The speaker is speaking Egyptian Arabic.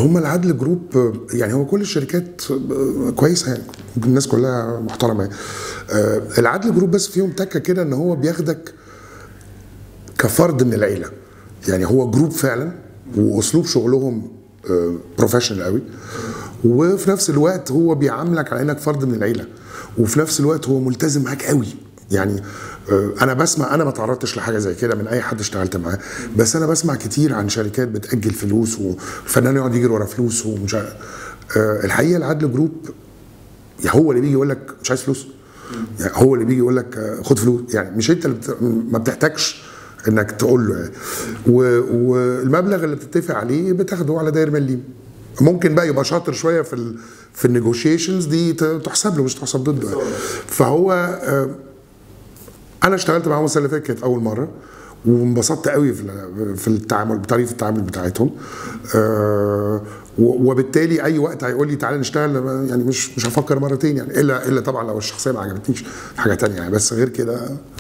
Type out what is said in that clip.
هم العدل جروب آه، يعني هو كل الشركات آه، كويسه يعني الناس كلها محترمه يعني. آه، العدل جروب بس فيهم تكه كده ان هو بياخدك كفرد من العيله يعني هو جروب فعلا واسلوب شغلهم بروفيشنال قوي وفي نفس الوقت هو بيعاملك على انك فرد من العيله وفي نفس الوقت هو ملتزم معاك قوي يعني آه، انا بسمع انا ما تعرضتش لحاجه زي كده من اي حد اشتغلت معاه بس انا بسمع كتير عن شركات بتاجل فلوس والفنان يقعد يجري ورا فلوس ومش عارف. آه، الحقيقه العدل جروب يعني هو اللي بيجي يقول لك مش عايز فلوس يعني هو اللي بيجي يقول لك آه، خد فلوس يعني مش انت اللي بت... ما بتحتاجش انك تقول له يعني و... والمبلغ اللي بتتفق عليه بتاخده على داير مليم ممكن بقى يبقى شاطر شويه في ال... في النيجوشيشنز دي ت- تحسب له مش تحسب ضده يعني. فهو آه، انا اشتغلت معاهم السنه اللي فاتت كانت اول مره وانبسطت قوي في في التعامل بطريقه التعامل بتاعتهم آه، و- وبالتالي اي وقت هيقول لي تعالى نشتغل يعني مش مش هفكر مرتين يعني الا الا طبعا لو الشخصيه ما عجبتنيش حاجه تانية يعني بس غير كده